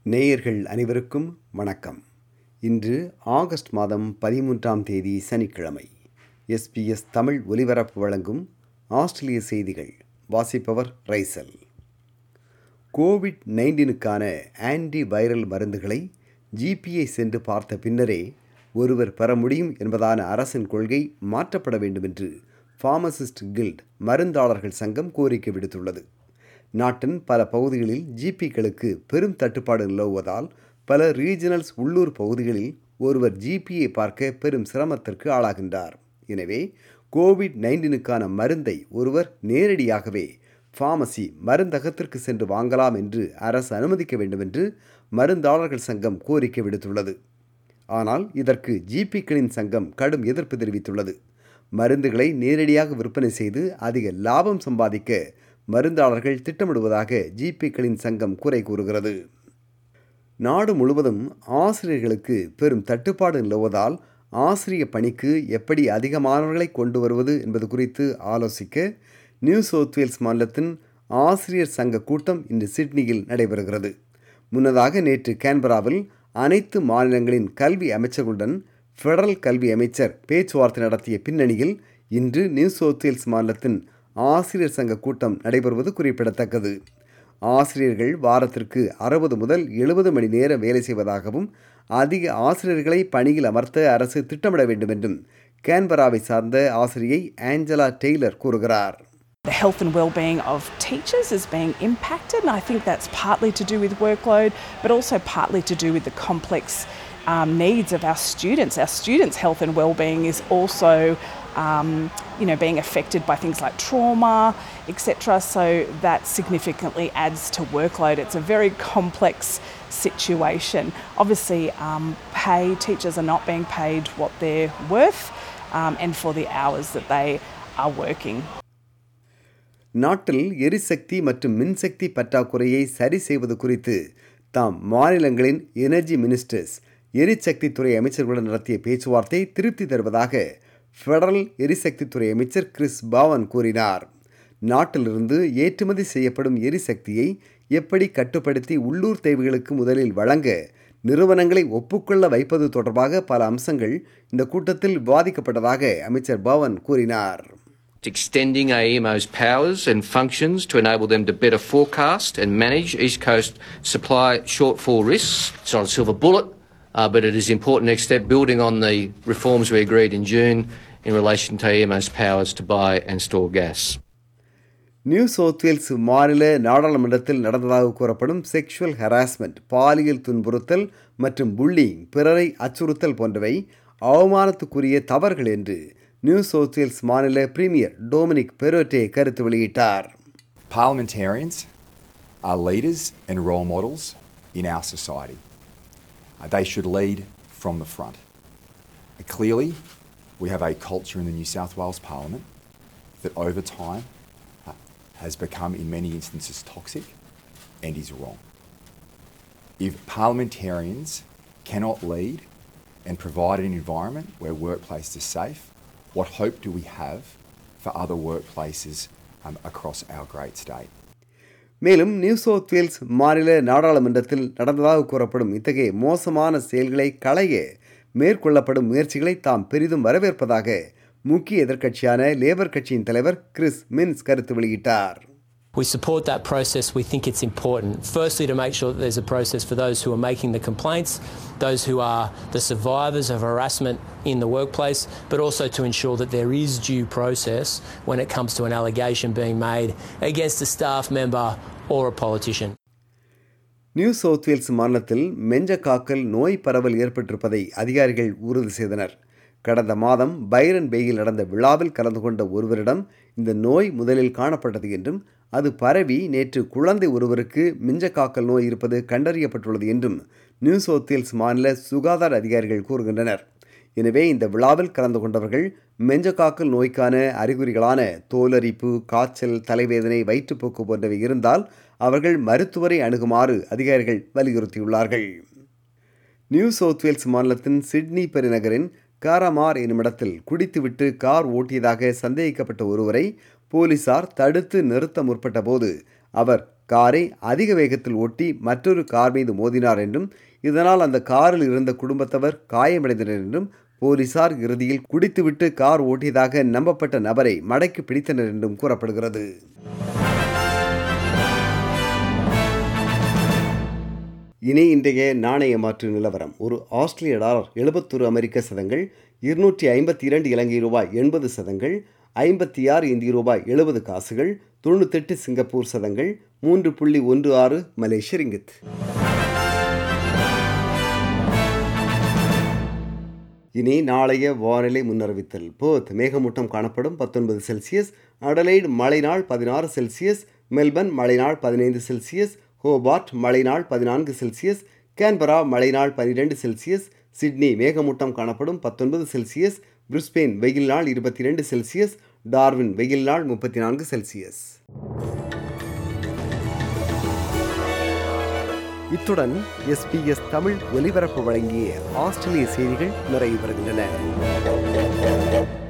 நேயர்கள் அனைவருக்கும் வணக்கம் இன்று ஆகஸ்ட் மாதம் பதிமூன்றாம் தேதி சனிக்கிழமை எஸ்பிஎஸ் தமிழ் ஒலிபரப்பு வழங்கும் ஆஸ்திரேலிய செய்திகள் வாசிப்பவர் ரைசல் கோவிட் நைன்டீனுக்கான ஆன்டி வைரல் மருந்துகளை ஜிபிஐ சென்று பார்த்த பின்னரே ஒருவர் பெற முடியும் என்பதான அரசின் கொள்கை மாற்றப்பட வேண்டும் என்று ஃபார்மசிஸ்ட் கில்ட் மருந்தாளர்கள் சங்கம் கோரிக்கை விடுத்துள்ளது நாட்டின் பல பகுதிகளில் ஜிபிக்களுக்கு பெரும் தட்டுப்பாடு நிலவுவதால் பல ரீஜனல்ஸ் உள்ளூர் பகுதிகளில் ஒருவர் ஜிபியை பார்க்க பெரும் சிரமத்திற்கு ஆளாகின்றார் எனவே கோவிட் நைன்டீனுக்கான மருந்தை ஒருவர் நேரடியாகவே ஃபார்மசி மருந்தகத்திற்கு சென்று வாங்கலாம் என்று அரசு அனுமதிக்க வேண்டும் என்று மருந்தாளர்கள் சங்கம் கோரிக்கை விடுத்துள்ளது ஆனால் இதற்கு ஜிபிக்களின் சங்கம் கடும் எதிர்ப்பு தெரிவித்துள்ளது மருந்துகளை நேரடியாக விற்பனை செய்து அதிக லாபம் சம்பாதிக்க மருந்தாளர்கள் திட்டமிடுவதாக ஜிபிக்களின் சங்கம் குறை கூறுகிறது நாடு முழுவதும் ஆசிரியர்களுக்கு பெரும் தட்டுப்பாடு நிலவுவதால் ஆசிரிய பணிக்கு எப்படி அதிக மாணவர்களை கொண்டு வருவது என்பது குறித்து ஆலோசிக்க நியூ சவுத் வேல்ஸ் மாநிலத்தின் ஆசிரியர் சங்க கூட்டம் இன்று சிட்னியில் நடைபெறுகிறது முன்னதாக நேற்று கேன்பராவில் அனைத்து மாநிலங்களின் கல்வி அமைச்சர்களுடன் ஃபெடரல் கல்வி அமைச்சர் பேச்சுவார்த்தை நடத்திய பின்னணியில் இன்று நியூ சவுத் வேல்ஸ் மாநிலத்தின் ஆசிரியர் சங்க கூட்டம் நடைபெறுவது குறிப்பிடத்தக்கது ஆசிரியர்கள் வாரத்திற்கு அறுபது முதல் எழுபது மணி நேரம் வேலை செய்வதாகவும் அதிக ஆசிரியர்களை பணியில் அமர்த்த அரசு திட்டமிட வேண்டும் என்றும் கேன்பராவை சார்ந்த ஆசிரியை ஆஞ்சலா டெய்லர் கூறுகிறார் The health and well-being of teachers is being impacted, and I think that's partly to do with workload, but also partly to do with the complex um, needs of our students. Our students' health and well-being is also, um, you know, being affected by things like trauma, etc. So that significantly adds to workload. It's a very complex situation. Obviously, um, pay teachers are not being paid what they're worth, um, and for the hours that they are working. நாட்டில் எரிசக்தி மற்றும் மின்சக்தி பற்றாக்குறையை சரி செய்வது குறித்து தாம் மாநிலங்களின் எனர்ஜி மினிஸ்டர்ஸ் எரிசக்தித்துறை அமைச்சர்களுடன் நடத்திய பேச்சுவார்த்தை திருப்தி தருவதாக ஃபெடரல் எரிசக்தித்துறை அமைச்சர் கிறிஸ் பாவன் கூறினார் நாட்டிலிருந்து ஏற்றுமதி செய்யப்படும் எரிசக்தியை எப்படி கட்டுப்படுத்தி உள்ளூர் தேவைகளுக்கு முதலில் வழங்க நிறுவனங்களை ஒப்புக்கொள்ள வைப்பது தொடர்பாக பல அம்சங்கள் இந்த கூட்டத்தில் விவாதிக்கப்பட்டதாக அமைச்சர் பவன் கூறினார் extending AEMO's powers and functions to enable them to better forecast and manage East Coast supply shortfall risks. It's not a silver bullet, uh, but it is an important next step building on the reforms we agreed in June in relation to AEMO's powers to buy and store gas. New South Wales மாநில நாடாளுமன்றத்தில் நடந்ததாக கூறப்படும் sexual harassment பாலியல் துன்புறுத்தல் மற்றும் pulling பிறரை அச்சுறுத்தல் போன்றவை அவமானத்துக்குரிய தவறுகள் என்று நியூ சவுத் வேல்ஸ் மாநில பிரீமியர் டொமினிக் பெரோட்டே கருத்து வெளியிட்டார் Parliamentarians are leaders and role models in our society. Uh, they should lead from the front. Uh, clearly, we have a culture in the New South Wales Parliament that over time uh, has become, in many instances, toxic and is wrong. If parliamentarians cannot lead and provide an environment where workplaces are safe, what hope do we have for other workplaces um, across our great state? மேலும் New South Wales மாநில நாடாளுமன்றத்தில் நடந்ததாக கூறப்படும் இத்தகைய மோசமான செயல்களை களைய மேற்கொள்ளப்படும் முயற்சிகளை தாம் பெரிதும் வரவேற்பதாக முக்கிய எதிர்க்கட்சியான லேபர் கட்சியின் தலைவர் கிறிஸ் மின்ஸ் கருத்து வெளியிட்டார் We support that process. We think it's important. Firstly, to make sure that there's a process for those who are making the complaints, those who are the survivors of harassment in the workplace, but also to ensure that there is due process when it comes to an allegation being made against a staff member or a politician. New South Wales மாநிலத்தில் மெஞ்சக்காக்கல் நோய் பரவல் ஏற்பட்டிருப்பதை அதிகாரிகள் உறுதி செய்தனர் கடந்த மாதம் Byrne பேயில் நடந்த விழாவில் கலந்து கொண்ட ஒருவரிடம் இந்த நோய் முதலில் காணப்பட்டது என்றும் அது பரவி நேற்று குழந்தை ஒருவருக்கு மிஞ்சக்காக்கல் நோய் இருப்பது கண்டறியப்பட்டுள்ளது என்றும் நியூ சவுத் வேல்ஸ் மாநில சுகாதார அதிகாரிகள் கூறுகின்றனர் எனவே இந்த விழாவில் கலந்து கொண்டவர்கள் மெஞ்சக்காக்கல் நோய்க்கான அறிகுறிகளான தோலரிப்பு காய்ச்சல் தலைவேதனை வயிற்றுப்போக்கு போன்றவை இருந்தால் அவர்கள் மருத்துவரை அணுகுமாறு அதிகாரிகள் வலியுறுத்தியுள்ளார்கள் நியூ சவுத் வேல்ஸ் மாநிலத்தின் சிட்னி பெருநகரின் காராமார் என்னுமிடத்தில் குடித்துவிட்டு கார் ஓட்டியதாக சந்தேகிக்கப்பட்ட ஒருவரை போலீசார் தடுத்து நிறுத்த முற்பட்ட போது அவர் காரை அதிக வேகத்தில் ஓட்டி மற்றொரு கார் மீது மோதினார் என்றும் இதனால் அந்த காரில் இருந்த குடும்பத்தவர் காயமடைந்தனர் என்றும் போலீசார் இறுதியில் குடித்துவிட்டு கார் ஓட்டியதாக நம்பப்பட்ட நபரை மடக்கி பிடித்தனர் என்றும் கூறப்படுகிறது இனி இன்றைய நாணய மாற்று நிலவரம் ஒரு ஆஸ்திரேலிய டாலர் எழுபத்தொரு அமெரிக்க சதங்கள் இருநூற்றி ஐம்பத்தி இரண்டு இலங்கை ரூபாய் எண்பது சதங்கள் ஐம்பத்தி ஆறு இந்திய ரூபாய் எழுபது காசுகள் தொண்ணூத்தெட்டு சிங்கப்பூர் சதங்கள் மூன்று புள்ளி ஒன்று ஆறு மலேசிய ரிங்கித் இனி நாளைய வானிலை முன்னறிவித்தல் போத் மேகமூட்டம் காணப்படும் பத்தொன்பது செல்சியஸ் அடலைடு மழை நாள் பதினாறு செல்சியஸ் மெல்பர்ன் மழை நாள் பதினைந்து செல்சியஸ் ஹோபார்ட் மழை நாள் பதினான்கு செல்சியஸ் கேன்பரா மழை நாள் பனிரெண்டு செல்சியஸ் சிட்னி மேகமூட்டம் காணப்படும் பத்தொன்பது செல்சியஸ் பிரிஸ்பெயின் வெயில் நாள் இருபத்தி ரெண்டு செல்சியஸ் டார்வின் வெயில் நாள் முப்பத்தி நான்கு செல்சியஸ் இத்துடன் எஸ்பிஎஸ் தமிழ் ஒலிபரப்பு வழங்கிய ஆஸ்திரேலிய செய்திகள் நிறைவு பெறுகின்றன